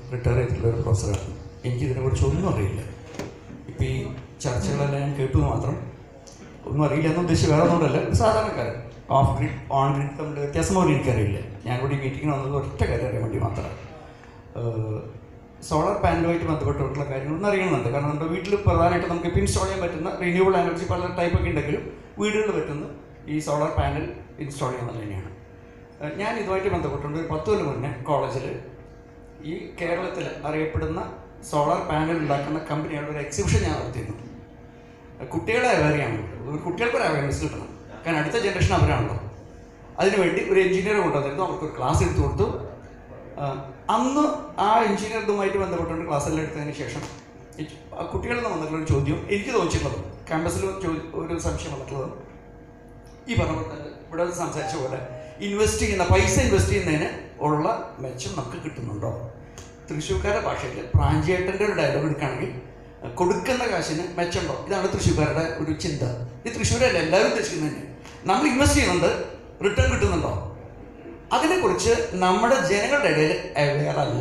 Retire ചെയ്തിട്ടുള്ള ഒരു പ്രൊഫസറാണ് എനിക്കിതിനെക്കുറിച്ച് ഒന്നും അറിയില്ല ഇപ്പോൾ ഈ ചർച്ചകളെല്ലാം ഞാൻ കേട്ടു എന്ന് മാത്രം ഒന്നും അറിയില്ല എന്ന് ഉദ്ദേശിച്ച് വേറെ ഒന്നുമല്ല ഒരു സാധാരണക്കാരൻ ഓഫ് ഗ്രിഡ് ഓൺ ഗ്രിഡ് തമ്മിൽ വ്യത്യാസം പോലും എനിക്കറിയില്ല ഞാൻ കൂടി മീറ്റിങ്ങിന് വന്നത് ഒറ്റ കാര്യം അറിയാൻ വേണ്ടി മാത്രമാണ് സോളാർ പാനലുമായിട്ട് ബന്ധപ്പെട്ടിട്ടുള്ള കാര്യങ്ങളൊന്നും അറിയണമെന്നുണ്ട് കാരണം നമ്മുടെ വീട്ടിൽ പ്രധാനമായിട്ട് നമുക്ക് ഇപ്പോൾ ഇൻസ്റ്റാൾ ചെയ്യാൻ പറ്റുന്ന റിന്യൂവബിൾ എനർജി പല ടൈപ്പ് ഒക്കെ ഉണ്ടെങ്കിലും വീടുകളിൽ പറ്റുന്ന ഈ സോളാർ പാനൽ ഇൻസ്റ്റാൾ ചെയ്യാൻ തന്നെയാണ് ഏഹ് ഞാൻ ഇതുമായിട്ട് ബന്ധപ്പെട്ടുകൊണ്ട് ഒരു പത്ത് കൊല്ലം മുന്നേ കോളേജിൽ ഈ കേരളത്തിൽ അറിയപ്പെടുന്ന സോളാർ പാനൽ ഉണ്ടാക്കുന്ന കമ്പനികളുടെ ഒരു എക്സിബിഷൻ ഞാൻ നടത്തിയിരുന്നു കുട്ടികളെ അവരെയാണ് കുട്ടികൾക്ക് ഒരു അവയർനെസ് കിട്ടണം കാരണം അടുത്ത ജനറേഷൻ അവരാണല്ലോ അതിനുവേണ്ടി ഒരു എഞ്ചിനീയർ കൊണ്ടുവന്നിരുന്നു അവർക്ക് ഒരു ക്ലാസ് എടുത്തു കൊടുത്തു ആ, അന്ന് ആ എഞ്ചിനീയർ ഇതുമായിട്ട് ബന്ധപ്പെട്ടുകൊണ്ട് ക്ലാസ്സെല്ലാം എടുത്തതിന് ശേഷം ഈ ചു- ആ കുട്ടികളിൽ നിന്ന് വന്നിട്ടുള്ള ഒരു ചോദ്യം എനിക്ക് തോന്നിച്ചിട്ടുള്ളത് ക്യാമ്പസിൽ ഒരു സംശയം വന്നിട്ടുള്ളത് ഈ പറഞ്ഞ പോലെ തന്നെ ഇവിടെ സംസാരിച്ച പോലെ ഇൻവെസ്റ്റ് ചെയ്യുന്ന പൈസ ഇൻവെസ്റ്റ് ചെയ്യുന്നതിന് ഉള്ള മെച്ചം നമുക്ക് കിട്ടുന്നുണ്ടോ തൃശ്ശൂർക്കാരുടെ ഭാഷയിൽ പ്രാഞ്ചിയേട്ടൻ്റെ ഒരു ഡയലോഗ് എടുക്കുകയാണെങ്കിൽ അഹ് കൊടുക്കുന്ന കാശിന് മെച്ചമുണ്ടോ ഇതാണ് തൃശ്ശൂർക്കാരുടെ ഒരു ചിന്ത ഈ തൃശ്ശൂരല്ല എല്ലാവരും ഉദ്ദേശിക്കുന്നത് തന്നെ നമ്മൾ ഇൻവെസ്റ്റ് ചെയ്യുന്നുണ്ട് റിട്ടേൺ കിട്ടുന്നുണ്ടോ അതിനെക്കുറിച്ച് നമ്മുടെ ജനങ്ങളുടെ ഇടയിൽ അവെയർ അല്ല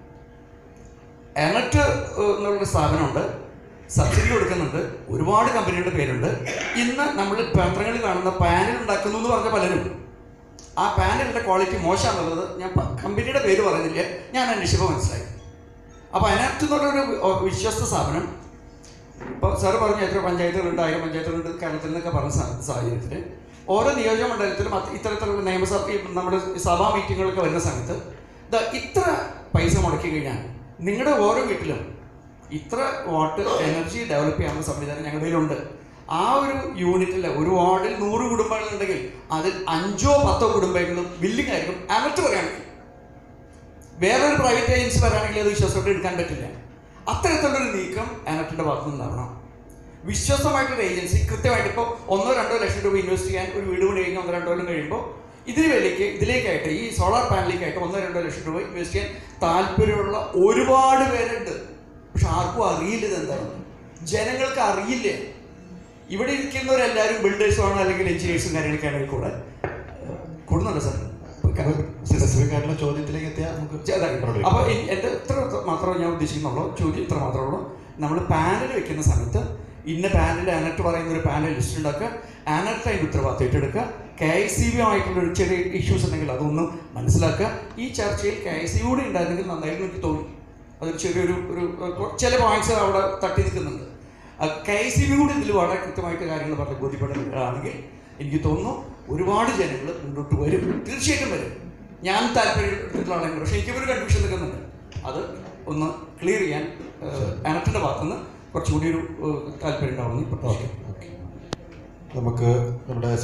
എനറ്റ് എന്നുള്ളൊരു സ്ഥാപനമുണ്ട് സബ്സിഡി കൊടുക്കുന്നുണ്ട് ഒരുപാട് കമ്പനികളുടെ പേരുണ്ട് ഇന്ന് നമ്മൾ പത്രങ്ങളിൽ കാണുന്ന പാനൽ ഉണ്ടാക്കുന്നു എന്ന് പറഞ്ഞ പലരും ആ പാനലിൻ്റെ ക്വാളിറ്റി മോശമാണെന്നുള്ളത് ഞാൻ പ- കമ്പനിയുടെ പേര് പറയുന്നില്ല ഞാൻ അന്വേഷിച്ചപ്പോൾ മനസ്സിലായി അപ്പോൾ അതിനകത്ത് എന്നുള്ളൊരു ഒ- വിശ്വസ്ത സ്ഥാപനം ഇപ്പോൾ സാറ് പറഞ്ഞു എത്ര പഞ്ചായത്തുകളുണ്ട് ആയിരം പഞ്ചായത്തുകളുണ്ട് കേരളത്തിൽ നിന്നൊക്കെ പറഞ്ഞ സാ- സാഹചര്യത്തിൽ ഓരോ നിയോജക മണ്ഡലത്തിലും അത് ഇത്തരത്തിലുള്ള നിയമസഭ ഈ നമ്മുടെ സഭാ മീറ്റിങ്ങുകളൊക്കെ വരുന്ന സമയത്ത് ദാ ഇത്ര പൈസ മുടക്കി കഴിഞ്ഞാൽ നിങ്ങളുടെ ഓരോ വീട്ടിലും ഇത്ര വാട്ട് എനർജി ഡെവലപ്പ് ചെയ്യാനുള്ള സംവിധാനം ഞങ്ങളുടെ കയ്യിലുണ്ട് ആ ഒരു യൂണിറ്റിൽ ഒരു വാർഡിൽ നൂറ് കുടുംബങ്ങളുണ്ടെങ്കിൽ അതിൽ അഞ്ചോ പത്തോ കുടുംബങ്ങളും ബില്ലിംഗ് ആയിരിക്കും അനറ്റ് പറയുകയാണെങ്കിൽ വേറൊരു പ്രൈവറ്റ് ഏജൻസി വരാണെങ്കിൽ അത് വിശ്വാസത്തോടെ എടുക്കാൻ പറ്റില്ല അത്തരത്തിലുള്ളൊരു നീക്കം അനറ്റിൻ്റെ ഭാഗത്തു നിന്നുണ്ടാവണം വിശ്വസമായിട്ടൊരു ഏജൻസി കൃത്യമായിട്ട് ഇപ്പോൾ ഒന്നോ രണ്ടോ ലക്ഷം രൂപ ഇൻവെസ്റ്റ് ചെയ്യാൻ ഒരു വീട് പണി കഴിഞ്ഞ് ഒന്നോ രണ്ടോ കൊല്ലം കഴിയുമ്പോൾ ഇതിന് വേലേക്ക് ഇതിലേക്കായിട്ട് ഈ സോളാർ പാനലിലേക്കായിട്ട് ഒന്നോ രണ്ടോ ലക്ഷം രൂപ ഇൻവെസ്റ്റ് ചെയ്യാൻ താല്പര്യമുള്ള ഒരുപാട് പേരുണ്ട് പക്ഷെ ആർക്കും അറിയില്ല ഇതെന്താണ് ജനങ്ങൾക്ക് അറിയില്ല ഇവിടെ ഇരിക്കുന്നവരെല്ലാവരും ബിൽഡേഴ്സും ആണ് അല്ലെങ്കിൽ എഞ്ചിനീയേഴ്സും കാര്യങ്ങളൊക്കെ ആണെങ്കിൽ കൂടെ കൂടുന്നുണ്ട് സാർ സ്പെസിഫിക് ആയിട്ടുള്ള ചോദ്യത്തിലേക്ക് എത്തിയാൽ നമുക്ക് അതാണ്. അപ്പൊ ഈ- എന്റെ ഇത്ര മാത്രമേ ഞാൻ ഉദ്ദേശിക്കുന്നുള്ളൂ ചോദ്യം ഇത്ര മാത്രമേ ഉള്ളൂ നമ്മൾ പാനൽ വെക്കുന്ന സമയത്ത് ഇന്ന പാനൽ ആനറ്റ് പറയുന്ന ഒരു പാനൽ ലിസ്റ്റ് ഉണ്ടാക്കുക ആനറ്റ് അതിൻ്റെ ഉത്തരവാദിത്തം ഏറ്റെടുക്കുക കെ ഐ സി ബി ആയിട്ടുള്ള ഒരു ചെറിയ ഇഷ്യൂസ് ഉണ്ടെങ്കിൽ അതൊന്ന് മനസ്സിലാക്കുക ഈ ചർച്ചയിൽ കെ ഐ സി കൂടി ഉണ്ടായിരുന്നെങ്കിൽ നന്നായിരുന്നു എനിക്ക് തോന്നി അതൊരു ചെറിയൊരു ഒരു ഒരു- ചില പോയിന്റ്സ് അവിടെ തട്ടി നിൽക്കുന്നുണ്ട് കെ ഐ സി ബി കൂടി ഇതിൽ വളരെ കൃത്യമായിട്ട് കാര്യങ്ങൾ പറഞ്ഞ് ബോധ്യപ്പെടുകയാണെങ്കിൽ എനിക്ക് തോന്നുന്നു ഒരുപാട് ജനങ്ങൾ മുന്നോട്ട് വരും തീർച്ചയായിട്ടും വരും ഞാൻ താല്പര്യത്തിലുള്ള ആളെങ്കിൽ പക്ഷേ എനിക്കൊരു കൺഫ്യൂഷൻ നിൽക്കുന്നുണ്ട് അത് ഒന്ന് ക്ലിയർ ചെയ്യാൻ അനറ്റിൻ്റെ ഭാഗത്തുനിന്ന് കുറച്ചുകൂടി ഒരു ഏഹ്, താല്പര്യം ഉണ്ടാവുമെന്ന് പ്രതീക്ഷിക്കുന്നു നമുക്ക് നമ്മുടെ